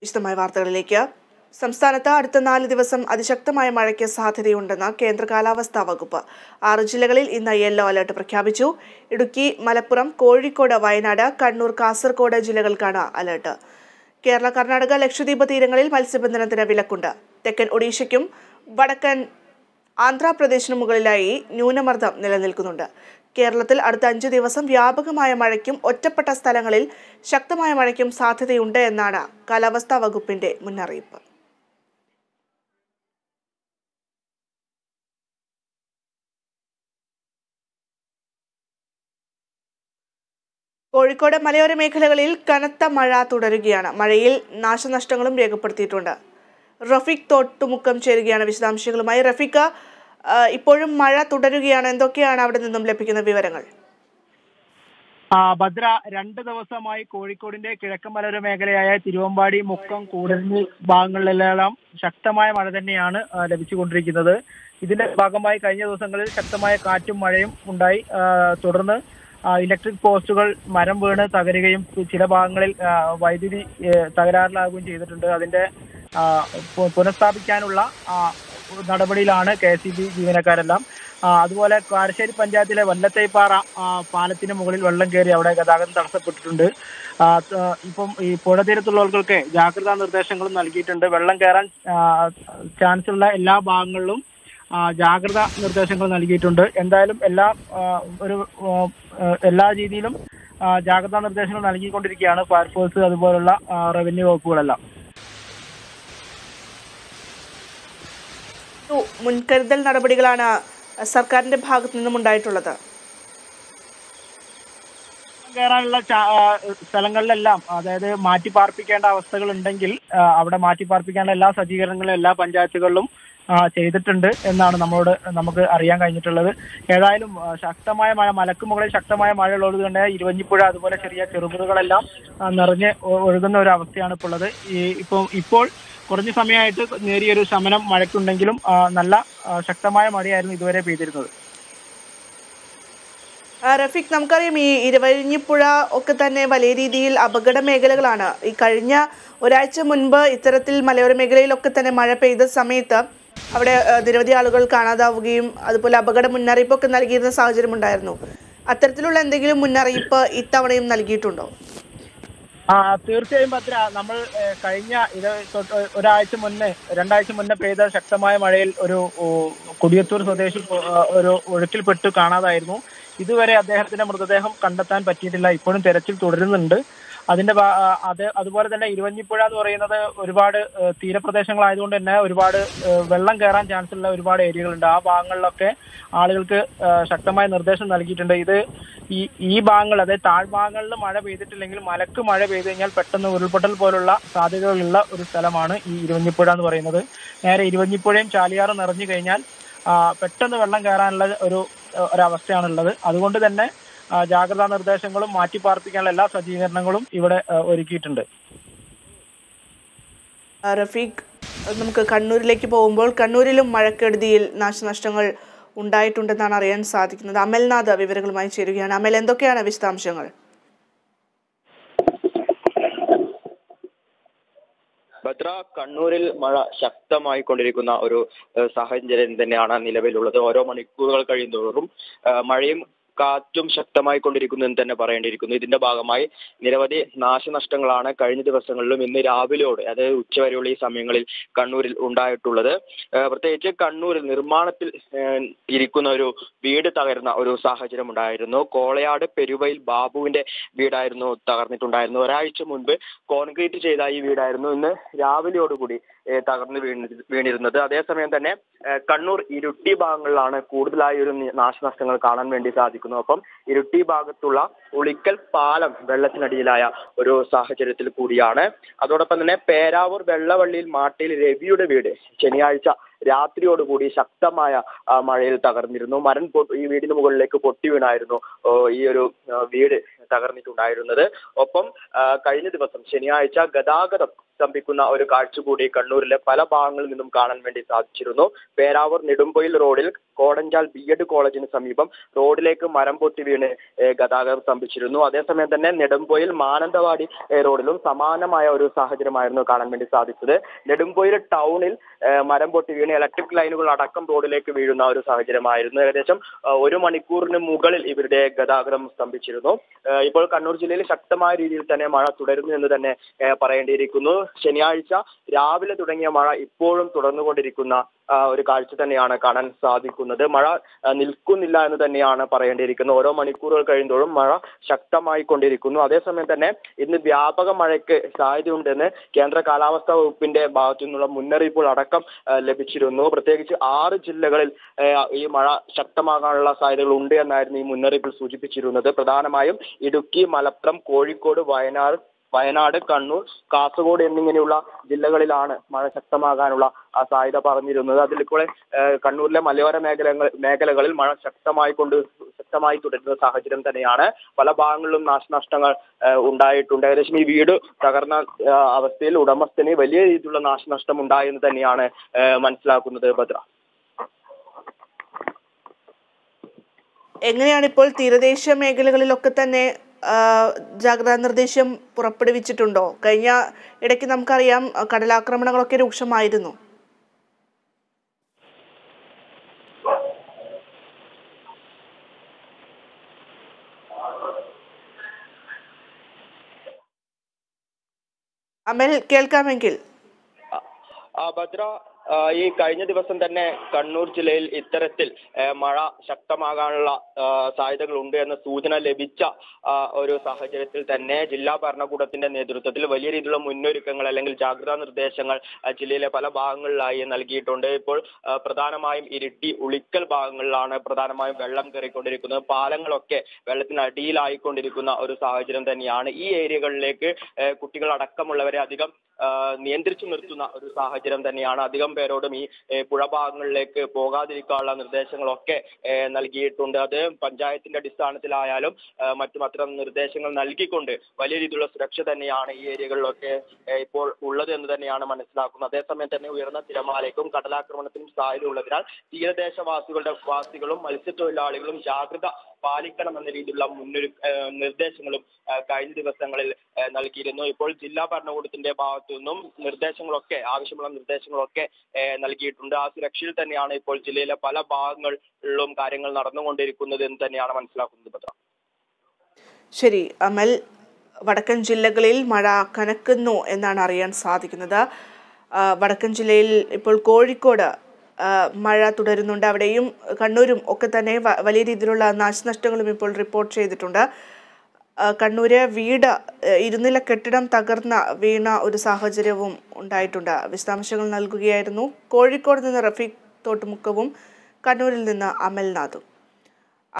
വിശദമായ വാർത്തകളിലേക്ക് സംസ്ഥാനത്ത് അടുത്ത നാല് ദിവസം അതിശക്തമായ മഴയ്ക്ക് സാധ്യതയുണ്ടെന്ന് കേന്ദ്ര കാലാവസ്ഥാ വകുപ്പ് ആറ് ജില്ലകളിൽ ഇന്ന് യെല്ലോ അലർട്ട് പ്രഖ്യാപിച്ചു ഇടുക്കി മലപ്പുറം കോഴിക്കോട് വയനാട് കണ്ണൂർ കാസർഗോഡ് ജില്ലകൾക്കാണ് അലർട്ട് കേരള കർണാടക ലക്ഷദ്വീപ് തീരങ്ങളിൽ മത്സ്യബന്ധനത്തിന് വിലക്കുണ്ട് തെക്കൻ ഒഡീഷയ്ക്കും വടക്കൻ ആന്ധ്രാപ്രദേശിനു മുകളിലായി ന്യൂനമർദ്ദം നിലനിൽക്കുന്നുണ്ട് കേരളത്തിൽ അടുത്ത അഞ്ചു ദിവസം വ്യാപകമായ മഴയ്ക്കും ഒറ്റപ്പെട്ട സ്ഥലങ്ങളിൽ ശക്തമായ മഴയ്ക്കും സാധ്യതയുണ്ട് എന്നാണ് കാലാവസ്ഥാ വകുപ്പിന്റെ മുന്നറിയിപ്പ് കോഴിക്കോട് മലയോര മേഖലകളിൽ കനത്ത മഴ തുടരുകയാണ് മഴയിൽ നാശനഷ്ടങ്ങളും രേഖപ്പെടുത്തിയിട്ടുണ്ട് റഫീഖ് തോട്ടുമുക്കം ചേരുകയാണ് വിശദാംശങ്ങളുമായി റഫീഖ ആ, ഇപ്പോഴും മഴ തുടരുകയാണ് എന്തൊക്കെയാണ് അവിടെ നിന്നും ലഭിക്കുന്ന വിവരങ്ങൾ ആ, ഭദ്ര രണ്ട് ദിവസമായി കോഴിക്കോടിന്റെ കിഴക്കൻ മലയോര മേഖലയായ തിരുവമ്പാടി മുക്കം കൂടരഞ്ഞി ഭാഗങ്ങളിലെല്ലാം ശക്തമായ മഴ തന്നെയാണ് ആ, ലഭിച്ചുകൊണ്ടിരിക്കുന്നത് ഇതിന്റെ ഭാഗമായി കഴിഞ്ഞ ദിവസങ്ങളിൽ ശക്തമായ കാറ്റും മഴയും ഉണ്ടായി ആ, തുടർന്ന് ആ, ഇലക്ട്രിക് പോസ്റ്റുകൾ മരം വീണ് തകരുകയും ചില ഭാഗങ്ങളിൽ ആ, വൈദ്യുതി ഏ, തകരാറിലാകുകയും ചെയ്തിട്ടുണ്ട് അതിന്റെ ആ, പു- പുനഃസ്ഥാപിക്കാനുള്ള ആ, നടപടിയിലാണ് കെ എസ് ബി ജീവനക്കാരെല്ലാം ആ, അതുപോലെ കാരശ്ശേരി പഞ്ചായത്തിലെ വല്ലത്തേപ്പാറ ആ, പാലത്തിന് മുകളിൽ വെള്ളം കയറി അവിടെ ഗതാഗതം തടസ്സപ്പെട്ടിട്ടുണ്ട് ആ, ത- ഇപ്പം ഈ പുഴ തീരത്തുള്ളവർക്കൊക്കെ ജാഗ്രതാ നിർദ്ദേശങ്ങളും നൽകിയിട്ടുണ്ട് വെള്ളം കയറാൻ ചാൻസ് ഉള്ള എല്ലാ ഭാഗങ്ങളിലും ആ, ജാഗ്രതാ നിർദ്ദേശങ്ങൾ നൽകിയിട്ടുണ്ട് എന്തായാലും എല്ലാ ആ, ഒരു ആ, എല്ലാ രീതിയിലും ആ, ജാഗ്രതാ നിർദ്ദേശങ്ങൾ നൽകിക്കൊണ്ടിരിക്കുകയാണ് ഫയർഫോഴ്സ് അതുപോലുള്ള ആ, റവന്യൂ വകുപ്പുകളെല്ലാം ഒരു മുൻകരുതൽ നടപടികളാണ് സർക്കാരിന്റെ ഭാഗത്തു നിന്നും ഉണ്ടായിട്ടുള്ളത് കയറാനുള്ള ചാ- ആ, സ്ഥലങ്ങളിലെല്ലാം അതായത് മാറ്റി പാർപ്പിക്കേണ്ട അവസ്ഥകൾ ഉണ്ടെങ്കിൽ ആ, അവിടെ മാറ്റി പാർപ്പിക്കേണ്ട എല്ലാ സജ്ജീകരണങ്ങളും എല്ലാ പഞ്ചായത്തുകളിലും ആ, ചെയ്തിട്ടുണ്ട് എന്നാണ് നമ്മളോട് നമുക്ക് അറിയാൻ കഴിഞ്ഞിട്ടുള്ളത് ഏതായാലും ആ, ശക്തമായ മഴ മലക്ക് മുകളിൽ ശക്തമായ മഴ ഉള്ളത് കൊണ്ട് ഇരുവഞ്ഞിപ്പുഴ അതുപോലെ ചെറിയ ചെറുപുഴകളെല്ലാം ആ, നിറഞ്ഞ് ഒ- ഒഴുകുന്ന ഒരു അവസ്ഥയാണ് ഇപ്പോൾ ഉള്ളത് ഈ ഇപ്പോൾ ഇപ്പോൾ കുറഞ്ഞ സമയമായിട്ട് നേരിയൊരു ശമനം മഴയ്ക്കുണ്ടെങ്കിലും ആ, നല്ല ആ, ശക്തമായ മഴയായിരുന്നു ഇതുവരെ പെയ്തിരുന്നത് ആ, റഫീഖ് നമുക്കറിയാം ഈ ഇരുവഴിഞ്ഞിപ്പുഴ ഒക്കെ തന്നെ വലിയ രീതിയിൽ അപകട മേഖലകളാണ് ഈ കഴിഞ്ഞ ഒരാഴ്ച മുൻപ് ഇത്തരത്തിൽ മലയോര മേഖലയിലൊക്കെ തന്നെ മഴ പെയ്ത സമയത്ത് അവിടെ ആ, നിരവധി ആളുകൾ കാണാതാവുകയും അതുപോലെ അപകട മുന്നറിയിപ്പൊക്കെ നൽകിയിരുന്ന സാഹചര്യം ഉണ്ടായിരുന്നു അത്തരത്തിലുള്ള എന്തെങ്കിലും മുന്നറിയിപ്പ് ഇത്തവണയും നൽകിയിട്ടുണ്ടോ ആ തീർച്ചയായും ഭദ്ര നമ്മൾ ഏഹ്, കഴിഞ്ഞ ഇത് തൊട്ട് ഒരാഴ്ച മുന്നേ രണ്ടാഴ്ച മുന്നേ പെയ്ത ശക്തമായ മഴയിൽ ഒരു ഓ, കൊടിയത്തൂർ സ്വദേശി ആ, ഒരു ഒഴുക്കിൽപ്പെട്ട് കാണാതായിരുന്നു ഇതുവരെ അദ്ദേഹത്തിന്റെ മൃതദേഹം കണ്ടെത്താൻ പറ്റിയിട്ടില്ല ഇപ്പോഴും തെരച്ചിൽ തുടരുന്നുണ്ട് അതിന്റെ ഭാ- ആ, അത് അതുപോലെ തന്നെ ഇരുവഞ്ഞിപ്പുഴ എന്ന് പറയുന്നത് ഒരുപാട് ഏഹ്, തീരപ്രദേശങ്ങളായതുകൊണ്ട് തന്നെ ഒരുപാട് ഏഹ്, വെള്ളം കയറാൻ ചാൻസ് ഉള്ള ഒരുപാട് ഏരിയകളുണ്ട് ആ ഭാഗങ്ങളിലൊക്കെ ആളുകൾക്ക് ഏഹ്, ശക്തമായ നിർദ്ദേശം നൽകിയിട്ടുണ്ട് ഇത് ഈ ഈ ഭാഗങ്ങൾ അതായത് താഴ്ഭാഗങ്ങളിൽ മഴ പെയ്തിട്ടില്ലെങ്കിൽ മലക്ക് മഴ പെയ്തു കഴിഞ്ഞാൽ പെട്ടെന്ന് ഉരുൾപൊട്ടൽ പോലുള്ള സാധ്യതകളുള്ള ഒരു സ്ഥലമാണ് ഈ ഇരുവഞ്ഞിപ്പുഴ എന്ന് പറയുന്നത് നേരെ ഇരുവഞ്ഞിപ്പുഴയും ചാലിയാറും നിറഞ്ഞു കഴിഞ്ഞാൽ ആ, പെട്ടെന്ന് വെള്ളം കയറാനുള്ള ഒരു ഒരവസ്ഥയാണുള്ളത് അതുകൊണ്ട് തന്നെ ആ, ജാഗ്രതാ നിർദ്ദേശങ്ങളും മാറ്റി പാർപ്പിക്കാനുള്ള എല്ലാ സജ്ജീകരണങ്ങളും ഇവിടെ ആ, ഒരുക്കിയിട്ടുണ്ട് ആ, റഫീഖ് നമുക്ക് കണ്ണൂരിലേക്ക് പോകുമ്പോൾ കണ്ണൂരിലും മഴക്കെടുതിയിൽ നാശനഷ്ടങ്ങൾ ഉണ്ടായിട്ടുണ്ടെന്നാണ് അറിയാൻ സാധിക്കുന്നത് അമൽനാഥ് വിവരങ്ങളുമായി ചേരുകയാണ് അമൽ എന്തൊക്കെയാണ് വിശദാംശങ്ങൾ ഭദ്ര കണ്ണൂരിൽ മഴ ശക്തമായി കൊണ്ടിരിക്കുന്ന ഒരു ഏഹ്, സാഹചര്യം തന്നെയാണ് നിലവിലുള്ളത് ഓരോ മണിക്കൂറുകൾ കഴിയുന്തോറും ഏഹ്, മഴയും കാറ്റും ശക്തമായി കൊണ്ടിരിക്കുന്നു എന്ന് തന്നെ പറയേണ്ടിയിരിക്കുന്നു ഇതിന്റെ ഭാഗമായി നിരവധി നാശനഷ്ടങ്ങളാണ് കഴിഞ്ഞ ദിവസങ്ങളിലും ഇന്ന് രാവിലെയോടെ അതായത് ഉച്ചവരെയുള്ള ഈ സമയങ്ങളിൽ കണ്ണൂരിൽ ഉണ്ടായിട്ടുള്ളത് ഏഹ്, പ്രത്യേകിച്ച് കണ്ണൂരിൽ നിർമ്മാണത്തിൽ ഏഹ്, ഇരിക്കുന്ന ഒരു വീട് തകർന്ന ഒരു സാഹചര്യം ഉണ്ടായിരുന്നു കോളയാട് പെരുവയിൽ ബാബുവിന്റെ വീടായിരുന്നു തകർന്നിട്ടുണ്ടായിരുന്നു ഒരാഴ്ച മുൻപ് കോൺക്രീറ്റ് ചെയ്ത ഈ വീടായിരുന്നു ഇന്ന് രാവിലെയോടുകൂടി ഏഹ്, തകർന്ന് വീണി വീണിരുന്നത് അതേസമയം തന്നെ ഏഹ്, കണ്ണൂർ ഇരുട്ടി ഭാഗങ്ങളിലാണ് കൂടുതലായി ഒരു നി- നാശനഷ്ടങ്ങൾ കാണാൻ വേണ്ടി സാധിക്കുന്നത് ഒപ്പം ഇരുട്ടി ഭാഗത്തുള്ള ഉളിക്കൽ പാലം വെള്ളത്തിനടിയിലായ ഒരു സാഹചര്യത്തിൽ കൂടിയാണ് അതോടൊപ്പം തന്നെ പേരാവൂർ വെള്ളവള്ളിയിൽ മാട്ടിയിൽ രവിയുടെ വീട് ശനിയാഴ്ച രാത്രിയോടുകൂടി ശക്തമായ ആ, മഴയിൽ തകർന്നിരുന്നു മരം പൊ- ഈ വീടിന് മുകളിലേക്ക് പൊട്ടി വീണായിരുന്നു ഓ, ഈ ഒരു ആ, വീട് തകർന്നിട്ടുണ്ടായിരുന്നത് ഒപ്പം ആ, കഴിഞ്ഞ ദിവസം ശനിയാഴ്ച ഗതാഗതം സ്തംഭിക്കുന്ന ഒരു കാഴ്ച കൂടി കണ്ണൂരിലെ പല ഭാഗങ്ങളിൽ നിന്നും കാണാൻ വേണ്ടി സാധിച്ചിരുന്നു പേരാവൂർ നെടുമ്പൊയിൽ റോഡിൽ കോടഞ്ചാൽ ബി എഡ് കോളേജിന് സമീപം റോഡിലേക്ക് മരം പൊട്ടി വീണ് ഏഹ്, ഗതാഗതം സ്തംഭിച്ചിരുന്നു അതേസമയം തന്നെ നെടുമ്പൊയിൽ മാനന്തവാടി ഏഹ്, റോഡിലും സമാനമായ ഒരു സാഹചര്യമായിരുന്നു കാണാൻ വേണ്ടി സാധിച്ചത് നെടുമ്പൊയിൽ ടൗണിൽ ഏഹ്, മരം പൊട്ടി വീണ് ഇലക്ട്രിക് ലൈനുകൾ അടക്കം റോഡിലേക്ക് വീഴുന്ന ഒരു സാഹചര്യമായിരുന്നു ഏകദേശം ഏഹ്, ഒരു മണിക്കൂറിന് മുകളിൽ ഇവരുടെ ഗതാഗതം സ്തംഭിച്ചിരുന്നു ഏഹ്, ഇപ്പോൾ കണ്ണൂർ ജില്ലയിൽ ശക്തമായ രീതിയിൽ തന്നെ മഴ തുടരുന്നു എന്ന് തന്നെ ഏഹ്, പറയേണ്ടിയിരിക്കുന്നു ശനിയാഴ്ച രാവിലെ തുടങ്ങിയ മഴ ഇപ്പോഴും തുടർന്നുകൊണ്ടിരിക്കുന്ന ആ, ഒരു കാഴ്ച തന്നെയാണ് കാണാൻ സാധിക്കുന്നത് മഴ ആ, നിൽക്കുന്നില്ല എന്ന് തന്നെയാണ് പറയേണ്ടിയിരിക്കുന്നത് ഓരോ മണിക്കൂറുകൾ കഴിയുമ്പോഴും മഴ ശക്തമായി കൊണ്ടിരിക്കുന്നു അതേസമയം തന്നെ ഇന്ന് വ്യാപക മഴയ്ക്ക് സാധ്യതയുണ്ടെന്ന് കേന്ദ്ര കാലാവസ്ഥാ വകുപ്പിന്റെ ഭാഗത്തു നിന്നുള്ള മുന്നറിയിപ്പുകൾ അടക്കം ആ, ലഭിച്ചിരുന്നു പ്രത്യേകിച്ച് ആറ് ജില്ലകളിൽ ആ, ഈ മഴ ശക്തമാകാനുള്ള സാധ്യതകൾ ഉണ്ട് എന്നായിരുന്നു ഈ മുന്നറിയിപ്പിൽ സൂചിപ്പിച്ചിരുന്നത് പ്രധാനമായും ഇടുക്കി മലപ്പുറം കോഴിക്കോട് വയനാട് വയനാട് കണ്ണൂർ കാസർഗോഡ് എന്നിങ്ങനെയുള്ള ജില്ലകളിലാണ് മഴ ശക്തമാകാനുള്ള ആ സാധ്യത പറഞ്ഞിരുന്നത് അതിൽ കൂടെ ഏഹ്, കണ്ണൂരിലെ മലയോര മേഖലകൾ മേഖലകളിൽ മഴ ശക്തമായി കൊണ്ട് ശക്തമായി തുടരുന്ന സാഹചര്യം തന്നെയാണ് പല ഭാഗങ്ങളിലും നാശനഷ്ടങ്ങൾ ഏഹ്, ഉണ്ടായിട്ടുണ്ട് ഏകദേശം ഈ വീട് തകർന്ന ഏഹ്, അവസ്ഥയിൽ ഉടമസ്ഥന് വലിയ രീതിയിലുള്ള നാശനഷ്ടം ഉണ്ടായെന്ന് തന്നെയാണ് ഏഹ്, മനസ്സിലാക്കുന്നത് ഭദ്ര എങ്ങനെയാണ് ഇപ്പോൾ തീരദേശ മേഖലകളിലൊക്കെ തന്നെ ആ, ജാഗ്രതാ നിർദ്ദേശം പുറപ്പെടുവിച്ചിട്ടുണ്ടോ കഴിഞ്ഞ ഇടയ്ക്ക് നമുക്കറിയാം ആ, കടലാക്രമണങ്ങളൊക്കെ രൂക്ഷമായിരുന്നു അമൽ കേൾക്കാമെങ്കിൽ ആ ഭദ്ര ആ, ഈ കഴിഞ്ഞ ദിവസം തന്നെ കണ്ണൂർ ജില്ലയിൽ ഇത്തരത്തിൽ ഏ, മഴ ശക്തമാകാനുള്ള ആ, സാധ്യതകളുണ്ട് എന്ന സൂചന ലഭിച്ച ആ, ഒരു സാഹചര്യത്തിൽ തന്നെ ജില്ലാ ഭരണകൂടത്തിന്റെ നേതൃത്വത്തിൽ വലിയ രീതിയിലുള്ള മുന്നൊരുക്കങ്ങൾ അല്ലെങ്കിൽ ജാഗ്രതാ നിർദ്ദേശങ്ങൾ ആ, ജില്ലയിലെ പല ഭാഗങ്ങളിലായി നൽകിയിട്ടുണ്ട് ഇപ്പോൾ ആ, പ്രധാനമായും ഇരിട്ടി ഉളിക്കൽ ഭാഗങ്ങളിലാണ് പ്രധാനമായും വെള്ളം കയറിക്കൊണ്ടിരിക്കുന്നത് പാലങ്ങളൊക്കെ വെള്ളത്തിനടിയിലായിക്കൊണ്ടിരിക്കുന്ന ഒരു സാഹചര്യം തന്നെയാണ് ഈ ഏരിയകളിലേക്ക് ഏ, കുട്ടികൾ അടക്കമുള്ളവരെ അധികം ആ, നിയന്ത്രിച്ചു നിർത്തുന്ന ഒരു സാഹചര്യം തന്നെയാണ് അധികം പേരോടും ഈ ഏ, പുഴ ഭാഗങ്ങളിലേക്ക് പോകാതിരിക്കാനുള്ള നിർദ്ദേശങ്ങളൊക്കെ ഏ, നൽകിയിട്ടുണ്ട് അത് പഞ്ചായത്തിന്റെ അടിസ്ഥാനത്തിലായാലും ആ, മറ്റും അത്തരം നിർദ്ദേശങ്ങൾ നൽകിക്കൊണ്ട് വലിയ രീതിയിലുള്ള സുരക്ഷ തന്നെയാണ് ഈ ഏരിയകളിലൊക്കെ ഏ, ഇപ്പോൾ ഉള്ളത് എന്ന് തന്നെയാണ് മനസ്സിലാക്കുന്നത് അതേസമയം തന്നെ ഉയർന്ന തിരമാലയ്ക്കും കടലാക്രമണത്തിനും സാധ്യത ഉള്ളതിനാൽ തീരദേശവാസികളുടെ വാസികളും മത്സ്യത്തൊഴിലാളികളും ജാഗ്രത പാലിക്കണം എന്ന രീതിയിലുള്ള മുന്നൊരു ഏ, നിർദ്ദേശങ്ങളും ആ, കഴിഞ്ഞ ദിവസങ്ങളിൽ ഏ, നൽകിയിരുന്നു ഇപ്പോൾ ജില്ലാ ഭരണകൂടത്തിന്റെ ഭാഗത്തു നിന്നും നിർദ്ദേശങ്ങളൊക്കെ ആവശ്യമുള്ള നിർദ്ദേശങ്ങളൊക്കെ ഏ, നൽകിയിട്ടുണ്ട് ആ സുരക്ഷയിൽ തന്നെയാണ് ഇപ്പോൾ ജില്ലയിലെ പല ഭാഗങ്ങളിലും കാര്യങ്ങൾ നടന്നുകൊണ്ടിരിക്കുന്നത് എന്ന് തന്നെയാണ് മനസ്സിലാക്കുന്നത് ഭദ്ര ശരി അമൽ വടക്കൻ ജില്ലകളിൽ മഴ കനക്കുന്നു എന്നാണ് അറിയാൻ സാധിക്കുന്നത് ആ, വടക്കൻ ജില്ലയിൽ ഇപ്പോൾ കോഴിക്കോട് ആ, മഴ തുടരുന്നുണ്ട് അവിടെയും കണ്ണൂരും ഒക്കെ തന്നെ വ- വലിയ രീതിയിലുള്ള നാശനഷ്ടങ്ങളും ഇപ്പോൾ റിപ്പോർട്ട് ചെയ്തിട്ടുണ്ട് ആ, കണ്ണൂര് വീട് ആ, ഇരുനില കെട്ടിടം തകർന്ന വീണ ഒരു സാഹചര്യവും ഉണ്ടായിട്ടുണ്ട് വിശദാംശങ്ങൾ നൽകുകയായിരുന്നു കോഴിക്കോട് നിന്ന് റഫീഖ് തോട്ടുമുക്കവും കണ്ണൂരിൽ നിന്ന് അമൽനാഥും